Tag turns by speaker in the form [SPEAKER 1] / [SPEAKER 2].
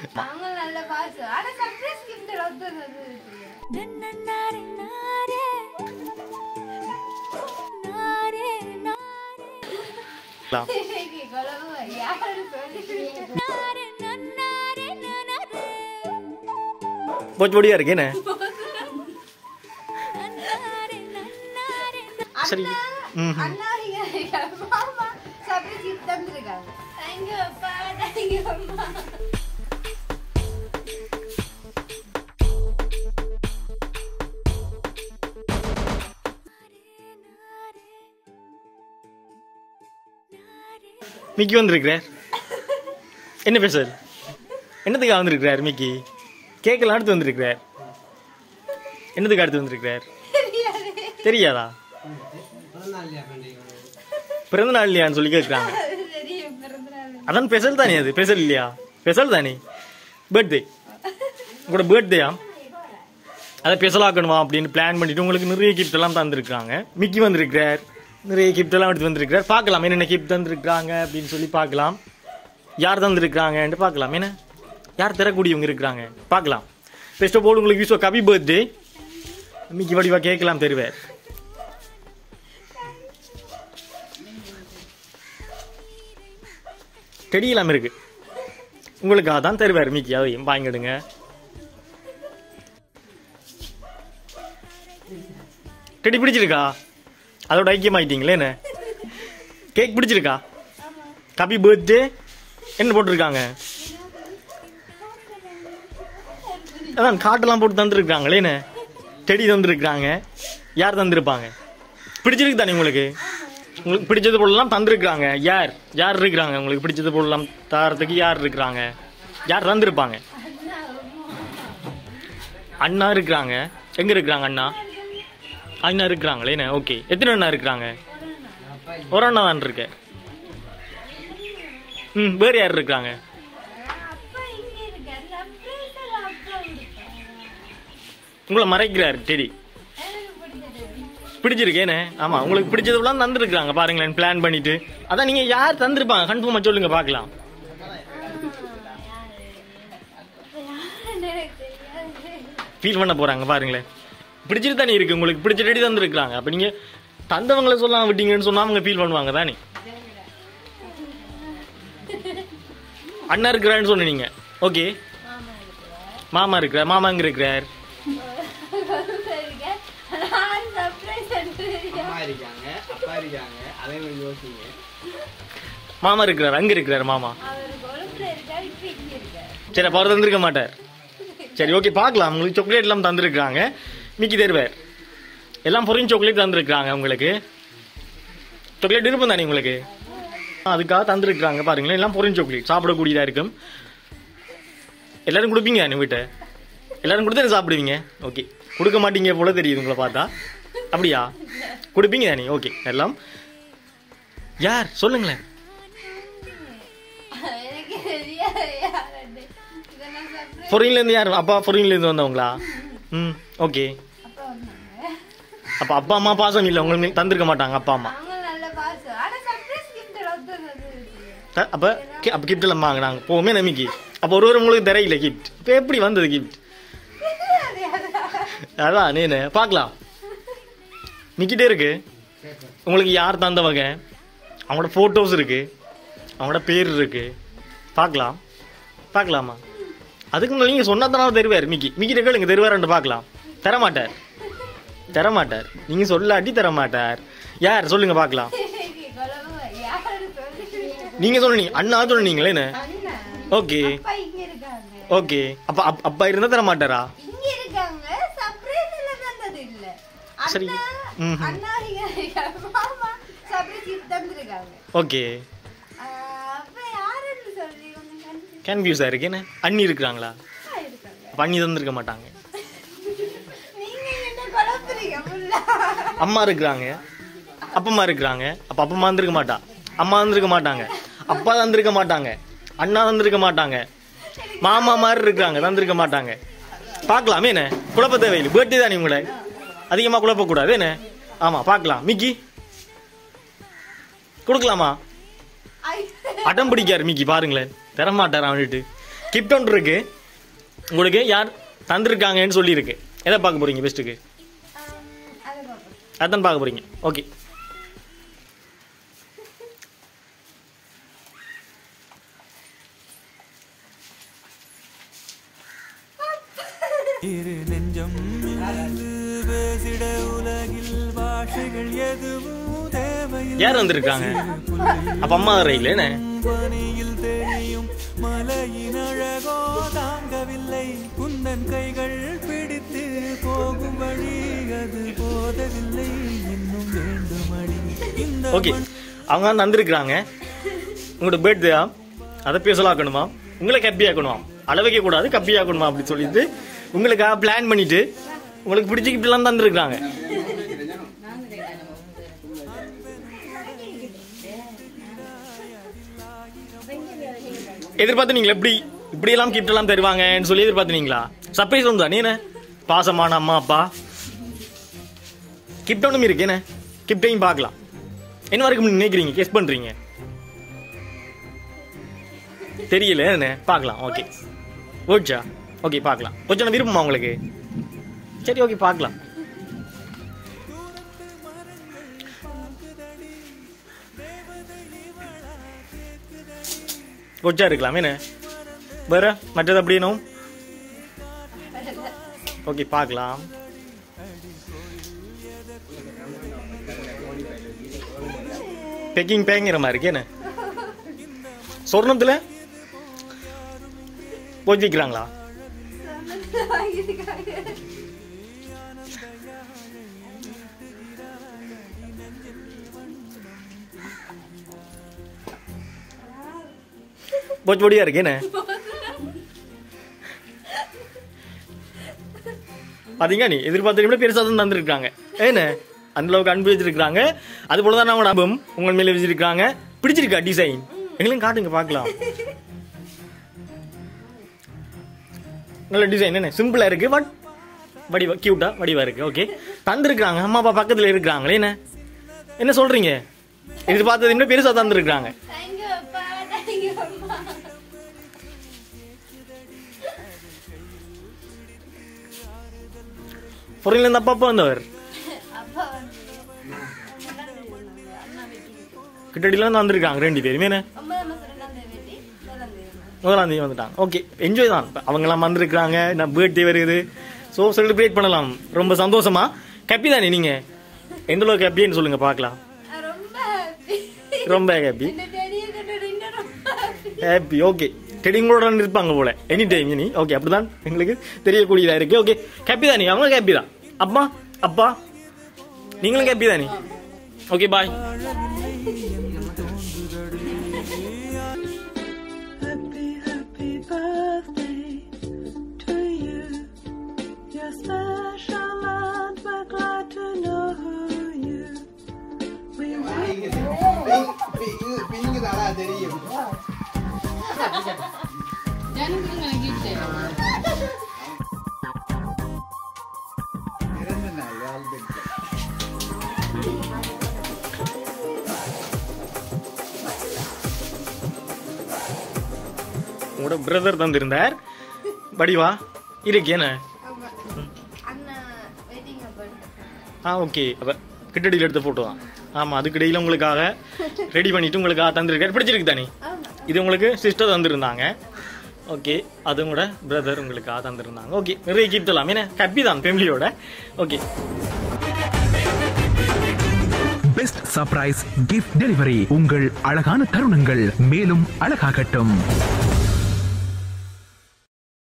[SPEAKER 1] அவங்க நல்ல பாசம் ஆனா சர்ப்ரைஸ் கிஃப்ட் ஒருத்தர்
[SPEAKER 2] நன்னாரே நாரே நாரே
[SPEAKER 1] குழம்பு யாரு சொல்லி
[SPEAKER 2] நாரே நன்னாரே நன்னாரே
[SPEAKER 3] போச்சு பொடியா இருக்கு என்ன
[SPEAKER 2] நன்னாரே நன்னாரே
[SPEAKER 3] சரி ம்
[SPEAKER 1] அண்ணா இங்க மாமா சர்ப்ரைஸ் கிஃப்ட் தந்திருக்காங்க தேங்க்யூ அப்பா தேங்க்யூ அம்மா
[SPEAKER 3] மிக்கி வந்திருக்கிறார் என்ன பேசுறாரு என்னத்துக்கு வந்திருக்கிறார் மிக்கி கேக்கெல்லாம் அடுத்து வந்திருக்கிறார் என்னத்துக்கு அடுத்து வந்திருக்கிறார் தெரியாதா பிறந்த நாள் இல்லையான்னு சொல்லி கேட்குறாங்க
[SPEAKER 1] தெரியும் பிறந்தநாள்
[SPEAKER 3] அதான் ஸ்பெஷல் தானே அது ஸ்பெஷல் இல்லையா ஸ்பெஷல் தானே பர்த்டே உங்களோட பர்த்டேயா அதை ஸ்பெஷல் ஆக்கணுமா அப்படின்னு பிளான் பண்ணிட்டு உங்களுக்கு நிறைய கிஃப்ட் எல்லாம் தந்திருக்காங்க மிக்கி வந்திருக்கிறார் நிறைய கிஃப்ட் எல்லாம் எடுத்து வந்திருக்கிறார் பார்க்கலாம் என்னென்ன கிஃப்ட் தந்திருக்காங்க அப்படின்னு சொல்லி பார்க்கலாம் யார் தந்திருக்காங்கன்னு பார்க்கலாம் என்ன யார் தரக்கூடியவங்க இருக்கிறாங்க பார்க்கலாம் ஃபர்ஸ்ட் ஆஃப் ஆல் உங்களுக்கு விஷ் கபி பர்த்டே மிக்கி வடிவா கேட்கலாம் தருவார் டெடியெல்லாம் இருக்கு உங்களுக்காக தான் தருவார் மிக்கி அதையும் வாங்கிடுங்க டெடி பிடிச்சிருக்கா அதோட ஐக்கியமாயிட்டீங்களே என்ன கேக் பிடிச்சிருக்கா ஹாப்பி பர்த்டே என்ன போட்டிருக்காங்க அதான் காட்டெல்லாம் போட்டு தந்துருக்காங்களே என்ன டெடி தந்துருக்காங்க யார் தந்திருப்பாங்க பிடிச்சிருக்கு தானே உங்களுக்கு உங்களுக்கு பிடிச்சது போலலாம் தந்திருக்காங்க யார் யார் இருக்கிறாங்க உங்களுக்கு பிடிச்சது போலலாம் தாரத்துக்கு யார் இருக்கிறாங்க யார் தந்திருப்பாங்க அண்ணா இருக்கிறாங்க எங்க இருக்கிறாங்க அண்ணா அண்ணா இருக்கிறாங்களே என்ன ஓகே எத்தனை அண்ணா இருக்கிறாங்க ஒரு அண்ணா தான் இருக்கு ம் வேறு யார் இருக்கிறாங்க
[SPEAKER 1] அப்பா இங்க இருக்காரு சர்ப்ரைஸ் அப்பா கொடுத்தாங்க
[SPEAKER 3] உங்களை மறைக்கிறார் டெடி
[SPEAKER 1] எனக்கு பிடிச்சது
[SPEAKER 3] பிடிச்சிருக்கேனே ஆமா உங்களுக்கு பிடிச்சதுலாம் தந்துருக்காங்க பாருங்களேன் பிளான் பண்ணிட்டு அதான் நீங்க யார் தந்திருப்பாங்க கன்ஃபார்மா சொல்லுங்க பார்க்கலாம்
[SPEAKER 1] எனக்கு தெரியாது
[SPEAKER 3] ஃபீல் பண்ண போறாங்க பாருங்களேன் பிடிச்சிட்டு தானே இருக்கு உங்களுக்கு பிடிச்ச டெடி தந்துருக்காங்க அப்ப நீங்க தந்தவங்களை சொல்லாம விட்டீங்கன்னு சொன்னா அவங்க ஃபீல் பண்ணுவாங்க தானே அண்ணா இருக்கிறான்னு சொன்னீங்க ஓகே மாமா இருக்கிறார் மாமா எங்க இருக்கிறார்
[SPEAKER 1] சரிங்க நான் சர்ப்ரைஸ் எடுத்துருக்கேன்
[SPEAKER 4] அம்மா இருக்காங்க அப்பா இருக்காங்க அதே மாதிரி யோசிங்க
[SPEAKER 3] மாமா இருக்கிறார் அங்க இருக்கிறார் மாமா
[SPEAKER 1] அவர் கொழுப்புல இருக்காரு இப்ப இங்க இருக்காரு
[SPEAKER 3] சரி அப்ப அவர் தந்திருக்க மாட்டார் சரி ஓகே பார்க்கலாம் உங்களுக்கு சாக்லேட் எல்லாம் தந்திருக்காங்க மிக்கி தருவார் எல்லாம் பொரியும் சாக்லேட் தந்திருக்காங்க உங்களுக்கு சாக்லேட் விருப்பம் தானே உங்களுக்கு அதுக்காக தந்திருக்காங்க பாருங்களேன் எல்லாம் பொரியும் சாக்லேட் சாப்பிடக்கூடியதா இருக்கும் எல்லாரும் கொடுப்பீங்க தானே வீட்டை எல்லாரும் கொடுத்து சாப்பிடுவீங்க ஓகே கொடுக்க மாட்டீங்க போல தெரியுது உங்களை பார்த்தா அப்படியா கொடுப்பீங்க தானே ஓகே எல்லாம் யார் சொல்லுங்களேன்
[SPEAKER 1] எனக்கு தெரியாது யாருன்னு இதெல்லாம் சர்ப்ரைஸ்
[SPEAKER 3] ஃபாரின்ல இருந்து யார் அப்பா ஃபாரின்ல இருந்து வந்தவங்களா ம் ஓகே
[SPEAKER 1] அப்பா வந்தாங்க
[SPEAKER 3] அப்ப அப்பா அம்மா பாசம் இல்ல உங்களுக்கு தந்திருக்க மாட்டாங்க அப்பா அம்மா
[SPEAKER 1] அவங்க நல்ல பாசம் ஆனா சர்ப்ரைஸ் கிஃப்ட் ஒருத்தர்
[SPEAKER 3] த- அப்ப கி- அப்ப கிஃப்ட் எல்லாம் வாங்கினாங்க போமே நம்பிக்கை அப்ப ஒரு ஒரு உங்களுக்கு தெரியல கிஃப்ட் இப்ப எப்படி வந்தது கிஃப்ட் அதான் நீனு பார்க்கலாம் மிக்கிட்டே இருக்கு உங்களுக்கு யார் தந்தவங்க அவங்களோட போட்டோஸ் இருக்கு அவங்களோட பேர் இருக்கு பார்க்கலாம் பார்க்கலாமா அதுக்கு முன்னாடி நீங்க சொன்னா தானே தருவார் மிக்கி மிக்கிட்ட கேளுங்க தருவாருன்னு பார்க்கலாம் தர மாட்டார் தர மாட்டார் நீங்க சொல்லாட்டி தர மாட்டார் யார் சொல்லுங்க பார்க்கலாம்
[SPEAKER 1] குழம்பு யாரு சொல்லி
[SPEAKER 3] நீங்க சொன்னீங்க அண்ணா சொன்னீங்களே என்ன
[SPEAKER 1] அண்ணா
[SPEAKER 3] ஓகே
[SPEAKER 1] அப்பா இங்க இருக்காங்க
[SPEAKER 3] ஓகே அப்ப அப்- அப்பா இருந்தா தர மாட்டாரா
[SPEAKER 1] இங்க இருக்காங்க சர்ப்ரைஸ் எல்லாம் தந்தது இல்ல
[SPEAKER 3] சரி.
[SPEAKER 1] அண்ணா
[SPEAKER 3] ம்ஹும்.
[SPEAKER 1] அண்ணா இங்க இருக்காங்க மாமா சர்ப்ரைஸ் கிஃப்ட் தந்திருக்காங்க
[SPEAKER 3] ஓகே
[SPEAKER 1] ஆஹ் அப்ப யாருன்னு சொல்லி கொஞ்சம் கன்ஃபியூஸ்
[SPEAKER 3] கன்ஃபியூஸா இருக்கு என்ன அண்ணி இருக்கிறாங்களா
[SPEAKER 1] இருக்காங்க
[SPEAKER 3] அப்ப அண்ணி தந்திருக்க மாட்டாங்க
[SPEAKER 1] நீங்க என்ன குழப்புறீங்க ஃபுல்லா
[SPEAKER 3] அம்மா இருக்கிறாங்க அப்பம்மா இருக்கிறாங்க அப்ப அப்பம்மா வந்திருக்க மாட்டா அம்மா வந்திருக்க மாட்டாங்க அப்பா தந்திருக்க மாட்டாங்க அண்ணா தந்திருக்க மாட்டாங்க மாமா மாதிரி இருக்கிறாங்க தந்திருக்க மாட்டாங்க பார்க்கலாமே என்ன குழப்ப தேவையில்லை பர்த்டே தானே உங்களை அதிகமா குழப்பக்கூடாது என்ன ஆமா பார்க்கலாம் மிக்கி கொடுக்கலாமா அடம் பிடிக்காரு மிக்கி பாருங்களேன் தரமாட்டார் அவன்ட்டு கிஃப்ட் ஒன்று இருக்கு உங்களுக்கு யார் தந்திருக்காங்கன்னு சொல்லியிருக்கு எதை பார்க்க போறீங்க பெஸ்ட்டுக்கு
[SPEAKER 1] அதை பார்ப்போம்
[SPEAKER 3] அதான் பார்க்க போறீங்க ஓகே
[SPEAKER 5] இரு நெஞ்சம் இணைந்து பேசிட உலகில் பாஷைகள் எதுவும் தேவையில்லை
[SPEAKER 3] யார் வந்திருக்காங்க அப்ப அம்மா அறையில் என்ன
[SPEAKER 5] பனியில் தெரியும் மலையின் அழகோ தாங்கவில்லை குந்தன் கைகள் பிடித்து போகும் வழி அது போதவில்லை இன்னும் வேண்டுமடி இந்த
[SPEAKER 3] ஓகே அவங்க வந்து வந்திருக்கிறாங்க உங்களோட பர்த்டேயா அதை பேசலாக்கணுமா உங்களை கப்பி ஆக்கணுமா அளவைக்க கூடாது கப்பி ஆக்கணுமா அப்படின்னு சொல்லிட்டு உங்களுக்காக பிளான் பண்ணிட்டு உங்களுக்கு பிடிச்ச கிஃப்ட்லாம் தந்துருக்காங்க எதிர்பார்த்து நீங்களா எப்படி இப்படி எல்லாம் கிஃப்ட் எல்லாம் தருவாங்கன்னு சொல்லி எதிர்பார்த்துனீங்களா சர்ப்ரைஸ் ஒன்று தானே என்ன பாசமான அம்மா அப்பா கிஃப்ட் ஒன்றும் இருக்கு என்ன கிஃப்டையும் பார்க்கலாம் என்ன வரைக்கும் நினைக்கிறீங்க கெஸ் பண்றீங்க தெரியல என்ன பார்க்கலாம் ஓகே ஓச்சா ஓகே பார்க்கலாம் கொஞ்சம் விருப்பமா உங்களுக்கு சரி ஓகே பார்க்கலாம் கொச்சா இருக்கலாம் என்ன வேற மற்றது அப்படின்னும் ஓகே பார்க்கலாம் பெக்கிங் பேங்கிற மாதிரி இருக்கு என்ன சொர்ணத்துல போய் வைக்கிறாங்களா
[SPEAKER 1] வாங்கியிருக்காங்க
[SPEAKER 3] போச்சு பொடியா இருக்கு என்ன பாத்தீங்க நீ எதிர்பார்த்த பெருசா தான் தந்திருக்காங்க என்ன அந்த அளவுக்கு அன்பு வச்சிருக்காங்க அது போல தான் அவங்க அன்பும் உங்கள் மேல வச்சிருக்காங்க பிடிச்சிருக்கா டிசைன் எங்களையும் காட்டுங்க பார்க்கலாம் நல்ல டிசைன் என்ன சிம்பிளா இருக்கு பட் வடிவா கியூட்டா வடிவா இருக்கு ஓகே தந்திருக்காங்க அம்மா அப்பா பக்கத்துல இருக்காங்களே என்ன என்ன சொல்றீங்க எதிர்பார்த்தது இன்னும் பெருசா தந்திருக்காங்க
[SPEAKER 1] தேங்க்யூ அப்பா தேங்க்யூ அம்மா
[SPEAKER 3] பொருள் இருந்து அப்பா அப்பா வந்தவர்
[SPEAKER 1] அப்பா வந்து அண்ணா வெட்டி
[SPEAKER 3] கிட்டடிலாம் தான் வந்திருக்காங்க ரெண்டு பேருமே என்ன
[SPEAKER 1] ஒன்பதாம் மாசம் ரெண்டாம் தேதி வெட்டி முதலாம் தேதி
[SPEAKER 3] முதலாம் தேதி வந்துட்டாங்க ஓகே என்ஜாய் தான் இப்ப அவங்கெல்லாம் வந்திருக்காங்க நான் பர்த்டே வருது ஸோ செலிப்ரேட் பண்ணலாம் ரொம்ப சந்தோஷமா ஹாப்பி தானே நீங்க எந்த அளவுக்கு ஹாப்பின்னு சொல்லுங்க பார்க்கலாம்
[SPEAKER 1] நான் ரொம்ப happy.
[SPEAKER 3] ரொம்ப ஹாப்பி
[SPEAKER 1] இந்த டெடியை கண்டது இன்னும் ரொம்ப happy.
[SPEAKER 3] ஹாப்பி ஓகே டெடிங்களோட இருப்பாங்க போல எனி டைம் இனி ஓகே அப்படிதான் எங்களுக்கு தெரியக்கூடியதா இருக்கு ஓகே ஹாப்பி தானே அவங்களும் ஹாப்பி தான் அப்பா அப்பா நீங்களும் ஹாப்பி தானே okay bye
[SPEAKER 5] Happy, happy birthday to you. You're special and we're glad to know you. We
[SPEAKER 4] Pinku தானா தெரியும் பிறந்த நாள் வாழ்த்துக்கள்
[SPEAKER 3] உங்களோட பிரதர் தந்திருந்தார் வடிவா இருக்கு என்ன
[SPEAKER 1] ஆமா. அண்ணா வெட்டிங் அப்பா
[SPEAKER 3] ஆ ஓகே அப்போ கிட்டடியில் எடுத்த ஃபோட்டோ தான் ஆமாம் அதுக்கு இடையில உங்களுக்காக ரெடி பண்ணிட்டு உங்களுக்காக தந்திருக்காரு பிடிச்சிருக்கு தானே
[SPEAKER 1] ஆமா
[SPEAKER 3] இது உங்களுக்கு சிஸ்டர் தந்திருந்தாங்க ஓகே அது உங்களோட பிரதர் உங்களுக்காக தந்திருந்தாங்க ஓகே நிறைய கிஃப்ட் எல்லாம் ஏன்னா ஹாப்பி தான் ஃபேமிலியோட okay
[SPEAKER 6] best surprise gift delivery உங்கள் அழகான தருணங்கள் மேலும் அழகாகட்டும்